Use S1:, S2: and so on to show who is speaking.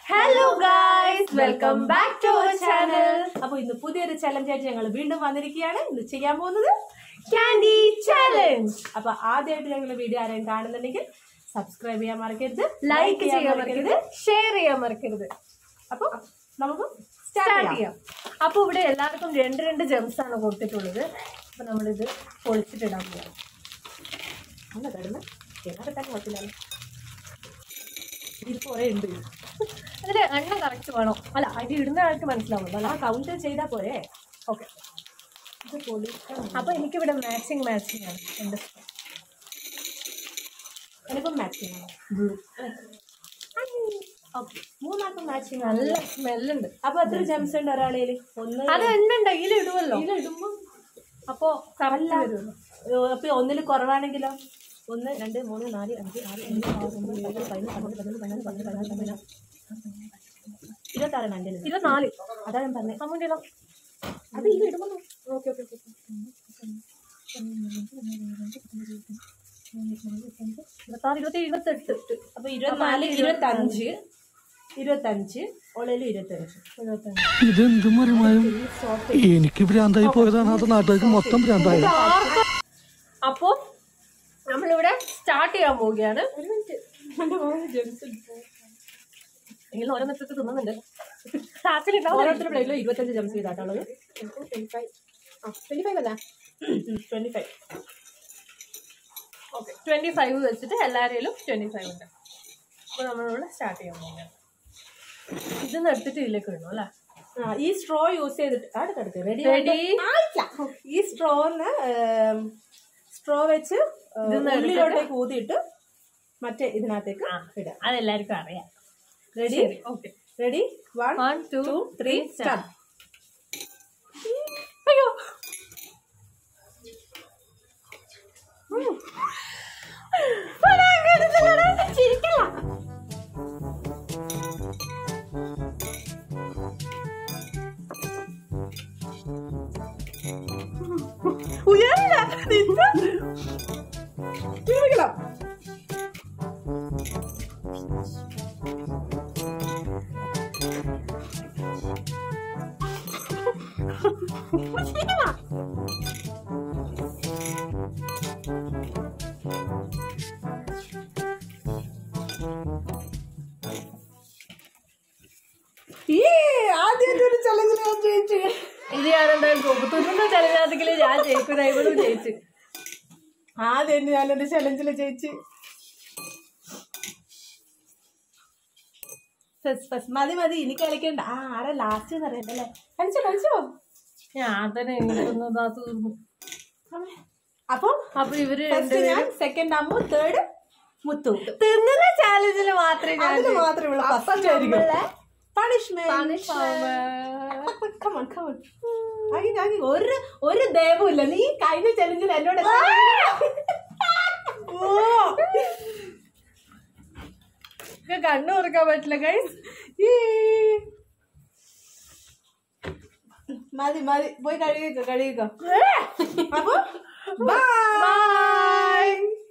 S1: Hello guys welcome back to our channel അപ്പൊ ഇന്ന് പുതിയൊരു ചലഞ്ച് ആയിട്ട് ഞങ്ങൾ വീണ്ടും വന്നിരിക്കുകയാണ് ഇന്ന് ചെയ്യാൻ പോകുന്നത് ക്യാൻഡി ചാലഞ്ച് അപ്പൊ ആദ്യമായിട്ട് ഞങ്ങൾ വീഡിയോ ആരെയും കാണുന്നുണ്ടെങ്കിൽ സബ്സ്ക്രൈബ് ചെയ്യാൻ മറക്കരുത്
S2: ലൈക്ക് ചെയ്യാൻ മറക്കരുത് ഷെയർ ചെയ്യാൻ മറക്കരുത്
S1: അപ്പൊ നമുക്ക്
S2: സ്റ്റാർട്ട്
S1: സ്റ്റാർട്ട് ചെയ്യാം
S2: ചെയ്യാം അപ്പൊ ഇവിടെ എല്ലാവർക്കും രണ്ട് രണ്ട് ജെംസ് ആണ് കൊടുത്തിട്ടുള്ളത് അപ്പൊ നമ്മളിത് പൊളിച്ചിട്ടിടാൻ പോവാം
S1: ഒന്ന് കിടന്ന് കിടക്കാൻ കുഴപ്പമില്ല ഇത് കുറെ ഉണ്ട്
S2: അതിന് എണ്ണം കറക്റ്റ് വേണം അല്ല അത് ഇടുന്ന ആൾക്ക് മനസ്സിലാവുള്ളൂ അല്ല
S1: ആ കൗണ്ട് ചെയ്താൽ പോരെ
S2: ഓക്കെ അപ്പൊ എനിക്കിവിടെ മാച്ചിങ് മാച്ചിങ് ആണ് എന്റെ
S1: എനിക്കും മാച്ചിങ് ആണ്
S2: ബ്ലൂ
S1: ഓക്കെ മൂന്നാൾക്കും മാച്ചിങ്
S2: നല്ല സ്മെല്ലുണ്ട്
S1: അപ്പൊ എത്ര ജെംസ് ഉണ്ട് ഒരാളേല് ഒന്ന്
S2: അത് എണ്ണുണ്ട് ഇതിൽ ഇടുമല്ലോ
S1: ഇതിലിടുമ്പോ
S2: അപ്പൊ കറക്റ്റ് വരുമല്ലോ
S1: ഏഹ് അപ്പൊ ഒന്നിൽ കുറവാണെങ്കിലോ ഒന്ന് രണ്ട് മൂന്ന് നാല് അഞ്ച് ആറ് ഏഴ് ആറ് ഒമ്പത് പത്ത് പതിനൊന്ന് പന്ത്രണ്ട് പതിനൊന്ന് പതിനാല് പതിനഞ്ച് പതിനാറ് പതിനാറ് ഇരുപത്താറാണ് എൻ്റെ കയ്യില്.
S2: ഇരുപത്തിനാല്
S1: അതാ ഞാൻ പറഞ്ഞത്
S2: അമ്മൂൻ്റെ
S1: അത് ഇത് ഇടുമ്പോ
S2: ഓക്കെ ഓക്കെ ഓക്കെ ഇരുപത്താറ് ഇരുപത്തി ഇരുപത്തെട്ട്
S1: അപ്പൊ ഇരുപത്തിനാല് ഇരുപത്തഞ്ച് ഇരുപത്തഞ്ച് ഓളയില് ഇരുപത്തഞ്ച്
S2: ഇരുപത്തഞ്ച്
S3: ഇതെന്ത് മറിമായും എനിക്ക് ഭ്രാന്തായി പോയതാണ് അത് നാട്ടുകാർക്ക് മൊത്തം ഭ്രാന്തായത്
S2: അപ്പോ നമ്മളിവിടെ സ്റ്റാർട്ട് ചെയ്യാൻ പോവുകയാണ്
S1: ഒരു മിനിറ്റ് എൻ്റെ മോന് ജെംസ്
S2: എങ്കിലും ഓരോന്നിട്ട് തിന്നുന്നുണ്ട് ക്ലാസ്സിലുണ്ടാവും
S1: ഓരോരുത്തരുടെ പ്ലേറ്റിലും ഇരുപത്തഞ്ച് ജെംസ് ചെയ്താട്ടുള്ളത്
S2: ട്വന്റി ഫൈവ് ആ ട്വന്റി ഫൈവ് അല്ല
S1: twenty five
S2: okay twenty five വെച്ചിട്ട് എല്ലാവരെയും ട്വന്റി ഫൈവ് ഉണ്ട് അപ്പോൾ നമ്മളിവിടെ സ്റ്റാർട്ട് ചെയ്യാൻ പോവുകയാണ് ഇതൊന്നും എടുത്തിട്ട് ഇതിലേക്ക് ഇടണം അല്ലേ
S1: ആ ഈ സ്ട്രോ യൂസ് ചെയ്തിട്ട് അടുത്തടുത്ത് റെഡി
S2: Ready?
S1: ഈ സ്ട്രോന്ന് സ്ട്രോ വെച്ച് ഏഹ്,
S2: ഇതൊന്ന്
S1: ഉള്ളിലോട്ടേക്ക് ഊതിയിട്ട് മറ്റേ ഇതിനകത്തേക്ക് ഇടാം
S2: അതെല്ലാവർക്കും അറിയാം
S1: ready
S2: okay
S1: ready one
S2: one two
S1: two three start
S2: അയ്യോ
S1: ഉയരില്ല തിരിക്കണം ഈ ആദ്യമായിട്ട് ഒരു ചലഞ്ചിൽ ഞാൻ ജയിച്ചു
S2: ഇത് ഞാൻ എന്തായാലും തുന്നുന്ന ചലനാഥിക്കല് ഞാൻ ജയിക്കുന്ന ഇവളും ജയിച്ചു
S1: ആദ്യം ഞാനൊരു ചലഞ്ചിൽ ജയിച്ച് ഫസ് ഫസ് മതി മതി ഇനി കളിക്കണ്ട ആ ആരാ ലാസ്റ്റ് എന്ന് അറിയണ്ടല്ലേ കളിച്ചോ കളിച്ചോ
S2: ഞാൻ തന്നെ എനിക്കൊന്നതാ തീർന്നു
S1: അപ്പൊ
S2: അപ്പൊ ഇവര്
S1: ഫസ്റ്റ് ഞാൻ സെക്കൻഡ് അമ്മു തേർഡ് മുത്തു
S2: തിന്നുന്ന ചാലഞ്ചിൽ മാത്രമേ ഞാൻ
S1: അതിന് മാത്രമേ ഉള്ളൂ ഫസ്റ്റ് ആയിരിക്കും പണിഷ്മെന്റ് കമൺ കമൺ ഒരു ഒരു ദേവമില്ല നീ കഴിഞ്ഞ ചലഞ്ചിൽ എന്നോട് ഓ
S2: കണ്ണു തുറക്കാൻ പറ്റില്ല ഗൈസ്
S1: ഈ. മതി മതി പോയി കഴുകിക്കോ കഴുകിക്കോ അപ്പൊ ബൈ